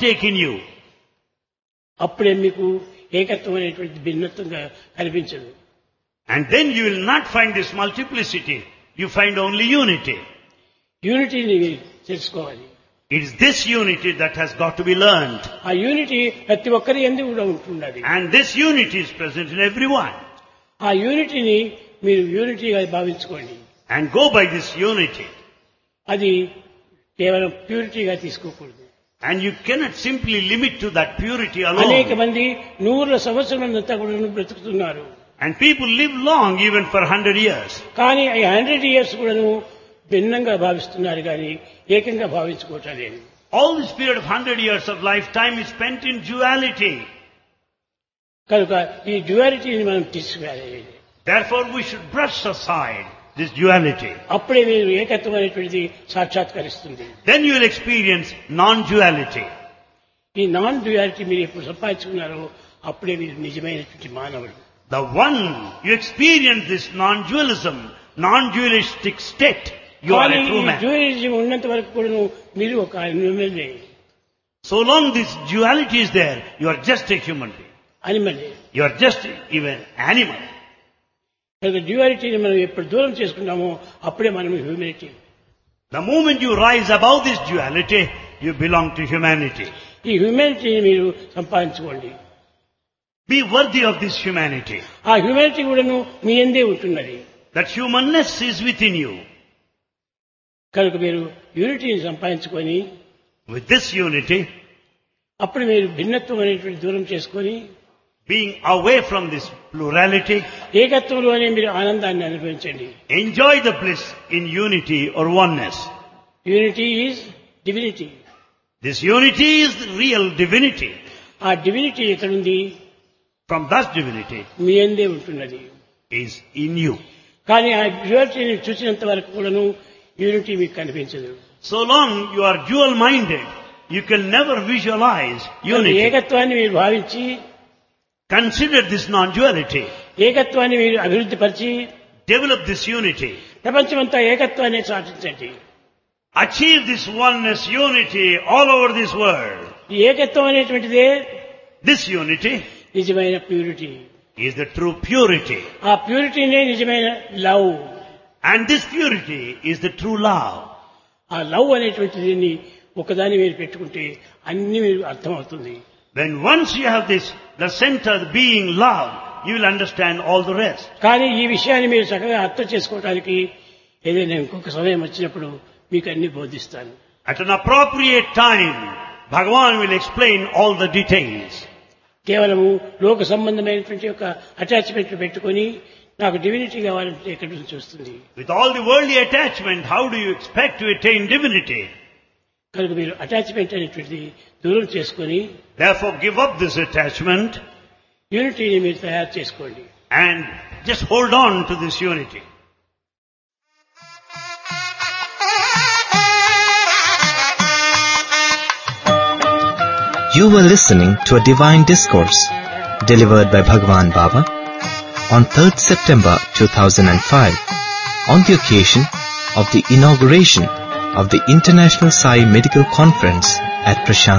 take in you. అప్పుడే మీకు ఏకత్వం అనేటువంటి భిన్నత్వంగా కనిపించదు And then you will not find this multiplicity. You find only unity. యూనిటీని తెలుసుకోవాలి It is this unity that has got to be learned. ఆ unity ప్రతి ఒక్కరి ఎందుకు కూడా ఉంటున్నది And this unity is present in everyone. ఆ యూనిటీని మీరు యూనిటీగా భావించుకోండి And go by this unity. అది కేవలం ప్యూరిటీగా తీసుకోకూడదు And you cannot simply limit to that purity అనేక alone. మంది నూరుల సంవత్సరాలంతా కూడా బ్రతుకుతున్నారు And people live long even for 100 years. కానీ ఈ హండ్రెడ్ ఇయర్స్ కూడాను భిన్నంగా భావిస్తున్నారు కానీ ఏకంగా భావించుకోవటం లేదు All this period of 100 years of lifetime is spent in duality. కనుక ఈ డ్యువాలిటీని మనం తీసుకురాలి Therefore we should brush aside this duality. అప్పుడే మీరు ఏకత్వం అనేటువంటిది సాక్షాత్కరిస్తుంది Then you will experience non-duality. ఈ నాన్ డ్యువాలిటీ మీరు ఎప్పుడు సంపాదించుకున్నారో అప్పుడే మీరు నిజమైనటువంటి మానవుడు The one you experience this non-dualism, non-dualistic state, you are కానీ a true ఈ man. డ్యూయలిజం ఉన్నంత వరకు కూడాను మీరు ఒక ఎనిమలే So long this duality is there, you are just a human being. అనిమలే You are just even animal. కనుక డ్యూయాలిటీని మనం ఎప్పుడు దూరం చేసుకున్నామో అప్పుడే మనం humanity The moment you rise above this duality, you belong to humanity. ఈ హ్యూమినిటీని మీరు సంపాదించుకోండి Be worthy of this humanity. ఆ హ్యూమినిటీ కూడాను మీ ఎందే ఉంటున్నది That humanness is within you. కనుక మీరు యూనిటీని సంపాదించుకొని With this unity, అప్పుడు మీరు భిన్నత్వం అనేటువంటి దూరం చేసుకొని being away from this plurality, ఏకత్వంలోనే మీరు ఆనందాన్ని అనుభవించండి enjoy the bliss in unity or oneness. Unity is divinity This unity is the real divinity. ఆ డివినిటీ ఎక్కడుంది From that divinity మీ ఎందే ఉంటున్నది is in you. కానీ ఆ డ్యూయాలిటీని చూసినంత వరకు కూడాను యూనిటీ మీకు కనిపించదు So long you are dual-minded, you can never visualize కనుక unity. ఏకత్వాన్ని మీరు భావించి Consider this non-duality. ఏకత్వాన్ని మీరు అభివృద్ధి పరిచి Develop this unity. ప్రపంచమంతా ఏకత్వాన్ని సాధించండి Achieve this oneness, unity all over this world. ఈ ఏకత్వం అనేటువంటిదే This unity నిజమైన purity is the true purity. ఆ ప్యూరిటీనే నిజమైన love And this purity is the true love. ఆ లవ్ అనేటువంటి దీన్ని ఒకదాని మీరు పెట్టుకుంటే అన్ని మీరు అర్థమవుతుంది When once you have this, the center being love, you will understand all the rest. కానీ ఈ విషయాన్ని మీరు చక్కగా అర్థం చేసుకోవడానికి ఏదైనా ఇంకొక సమయం వచ్చినప్పుడు మీకు అన్ని బోధిస్తాను At an appropriate time, Bhagavan will explain all the details. కేవలము లోక సంబంధమైనటువంటి యొక్క అటాచ్మెంట్ పెట్టుకొని నాకు డివినిటీ కావాలంటే ఎక్కడి నుంచి వస్తుంది With all the worldly attachment, how do you expect to attain divinity? కనుక మీరు అటాచ్మెంట్ అనేటువంటిది దూరం చేసుకొని Therefore, give up this attachment యూనిటీని మీరు తయారు చేసుకోండి and just hold on to this unity. You were listening to a divine discourse delivered by Bhagwan Baba on 3rd September 2005 on the occasion of the inauguration of the International Sai Medical Conference at Prashant